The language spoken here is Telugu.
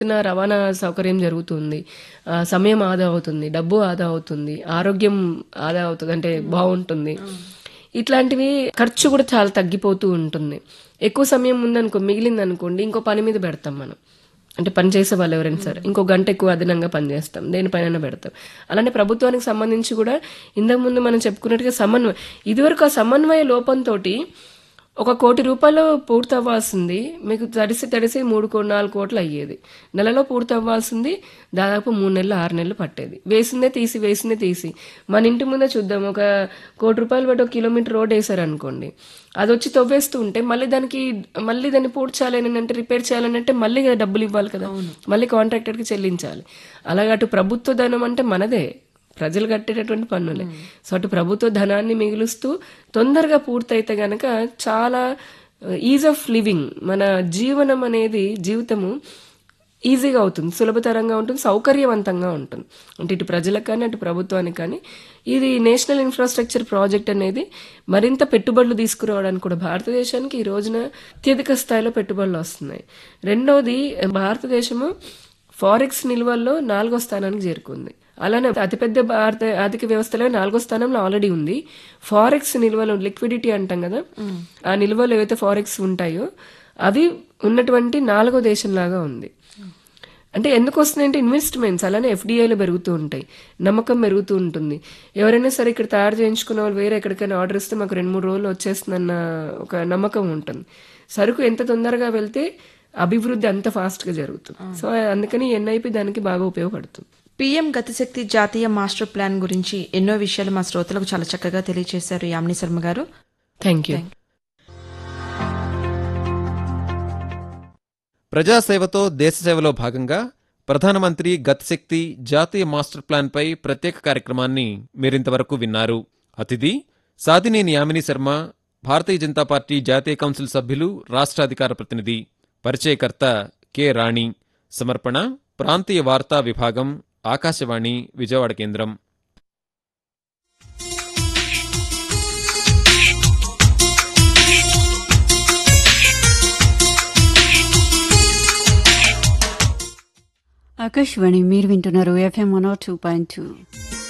చిన్న రవాణా సౌకర్యం జరుగుతుంది ఆ, సమయం ఆదా అవుతుంది డబ్బు ఆదా అవుతుంది ఆరోగ్యం ఆదా అవుతుంది అంటే బాగుంటుంది ఇట్లాంటివి ఖర్చు కూడా చాలా తగ్గిపోతూ ఉంటుంది ఎక్కువ సమయం ఉందనుకో మిగిలింది అనుకోండి ఇంకో పని మీద పెడతాం మనం అంటే పని చేసే వాళ్ళు ఎవరైనా సరే ఇంకో గంట ఎక్కువ అదనంగా పని చేస్తాం దేనిపైన పెడతాం అలానే ప్రభుత్వానికి సంబంధించి కూడా ఇంతకు ముందు మనం చెప్పుకున్నట్టుగా సమన్వయం ఇదివరకు ఆ సమన్వయ లోపంతో ఒక కోటి రూపాయలు పూర్తి అవ్వాల్సింది మీకు తడిసి తడిసి మూడు కో నాలుగు కోట్లు అయ్యేది నెలలో పూర్తి అవ్వాల్సింది దాదాపు మూడు నెలలు ఆరు నెలలు పట్టేది వేసిందే తీసి వేసిందే తీసి మన ఇంటి ముందే చూద్దాం ఒక కోటి రూపాయలు పెట్టి ఒక కిలోమీటర్ రోడ్ వేసారు అనుకోండి అది వచ్చి తవ్వేస్తూ ఉంటే మళ్ళీ దానికి మళ్ళీ దాన్ని పూర్తి చేయాలని అంటే రిపేర్ చేయాలని అంటే మళ్ళీ డబ్బులు ఇవ్వాలి కదా మళ్ళీ కాంట్రాక్టర్కి చెల్లించాలి అలాగే అటు ప్రభుత్వ ధనం అంటే మనదే ప్రజలు కట్టేటటువంటి పన్నులే సో అటు ప్రభుత్వ ధనాన్ని మిగులుస్తూ తొందరగా పూర్తయితే గనక చాలా ఈజ్ ఆఫ్ లివింగ్ మన జీవనం అనేది జీవితము ఈజీగా అవుతుంది సులభతరంగా ఉంటుంది సౌకర్యవంతంగా ఉంటుంది అంటే ఇటు ప్రజలకు కానీ అటు ప్రభుత్వానికి కానీ ఇది నేషనల్ ఇన్ఫ్రాస్ట్రక్చర్ ప్రాజెక్ట్ అనేది మరింత పెట్టుబడులు తీసుకురావడానికి కూడా భారతదేశానికి ఈ రోజున అత్యధిక స్థాయిలో పెట్టుబడులు వస్తున్నాయి రెండవది భారతదేశము ఫారెక్స్ నిల్వల్లో నాలుగో స్థానానికి చేరుకుంది అలానే అతిపెద్ద భారత ఆర్థిక వ్యవస్థలో నాలుగో స్థానంలో ఆల్రెడీ ఉంది ఫారెక్స్ నిల్వలు లిక్విడిటీ అంటాం కదా ఆ నిల్వలు ఏవైతే ఫారెక్స్ ఉంటాయో అవి ఉన్నటువంటి నాలుగో దేశంలాగా ఉంది అంటే ఎందుకు వస్తున్నాయంటే ఇన్వెస్ట్మెంట్స్ అలానే ఎఫ్డిఐలు పెరుగుతూ ఉంటాయి నమ్మకం పెరుగుతూ ఉంటుంది ఎవరైనా సరే ఇక్కడ తయారు చేయించుకున్న వాళ్ళు వేరే ఎక్కడికైనా ఆర్డర్ ఇస్తే మాకు రెండు మూడు రోజులు వచ్చేస్తుందన్న ఒక నమ్మకం ఉంటుంది సరుకు ఎంత తొందరగా వెళ్తే అభివృద్ధి అంత ఫాస్ట్గా జరుగుతుంది సో అందుకని ఎన్ఐపి దానికి బాగా ఉపయోగపడుతుంది పీఎం గతిశక్తి జాతీయ మాస్టర్ ప్లాన్ గురించి ఎన్నో విషయాలు మా శ్రోతలకు చాలా చక్కగా తెలియజేశారు యామిని శర్మ గారు థ్యాంక్ యూ ప్రజాసేవతో దేశసేవలో భాగంగా ప్రధానమంత్రి గతిశక్తి జాతీయ మాస్టర్ ప్లాన్పై ప్రత్యేక కార్యక్రమాన్ని మీరింతవరకు విన్నారు అతిథి సాదినేని యామిని శర్మ భారతీయ జనతా పార్టీ జాతీయ కౌన్సిల్ సభ్యులు రాష్ట్ర అధికార ప్రతినిధి పరిచయకర్త కె రాణి సమర్పణ ప్రాంతీయ వార్తా విభాగం ఆకాశవాణి విజయవాడ కేంద్రం ఆకాశవాణి మీరు వింటున్నారు FM one two point two